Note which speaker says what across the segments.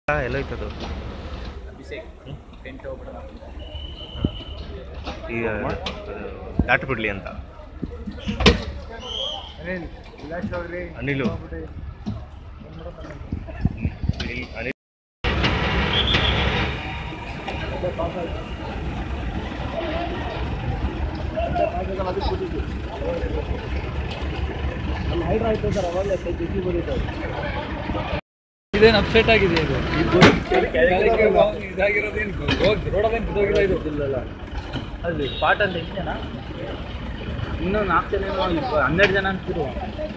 Speaker 1: ಎಲ್ಲೋಯ್ತದು
Speaker 2: Abhishek tent ಹೋಗ್ಬಿಡೋಣ
Speaker 1: ಈಗ ದಾಟು ಬಿಡ್ಲಿ ಅಂತ ಅನಿಲು ಇಲ್ಲಿ ಅನಿಲ್
Speaker 2: ಇದೇನು ಅಪ್ಸೆಟ್ ಆಗಿದೆ ಇದು ಇದಾಗಿರೋದೇನು ರೋಡದೇನು ಬಿದ್ದೋಗಿಲ್ಲ ಇದು ಇಲ್ಲಲ್ಲ ಅಲ್ಲಿ ಸ್ಪಾಟ್ ಅಂತ ಎಷ್ಟು ಜನ ಇನ್ನೂ ನಾಲ್ಕು ಜನ ಏನೋ ಇಪ್ಪ- ಹನ್ನೆರಡು ಜನ ಅಂತಿರು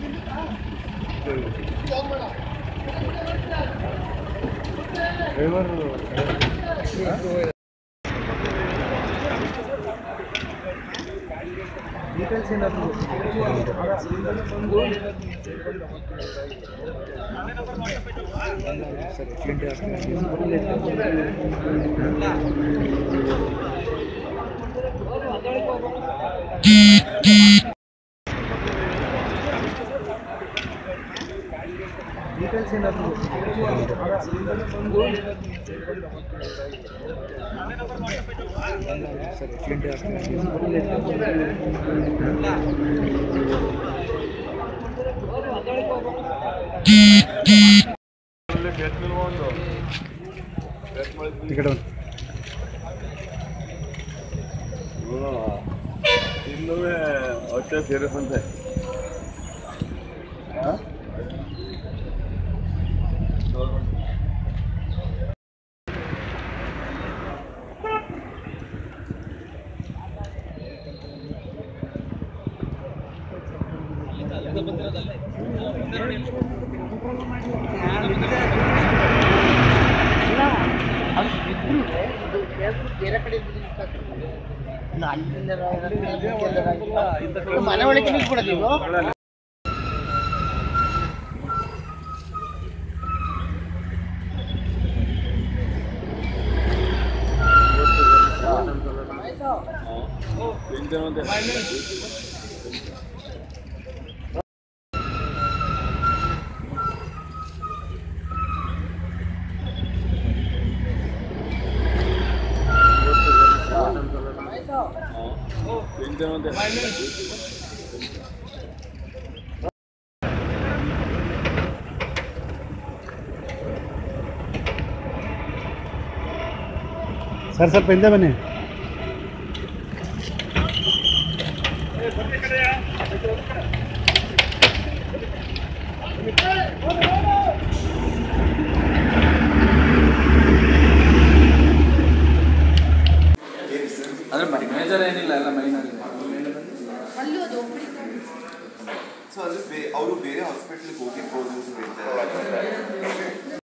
Speaker 3: ಇನ್ನೂ ಹೊಟ್ಟೆ ಸೇರಿಸಂತೆ
Speaker 4: ಮನೆ ಒಳಗೆ ನಿಲ್ಬಿಡೋದು ನೀವು
Speaker 5: ಸರ್ ಸ್ವಲ್ಪ ಹಿಂದೆ ಬನ್ನಿ
Speaker 2: ಅಂದ್ರೆ ಮೇಜರ್ ಏನಿಲ್ಲ ಎಲ್ಲ ಮೈನಲ್ಲಿ
Speaker 3: ಸೊ ಅದು ಅವರು ಬೇರೆ ಹಾಸ್ಪಿಟ್ಲಿಗೆ ಹೋಗಿರ್ಬೋದು ಅಂತ ಹೇಳ್ತಾರೆ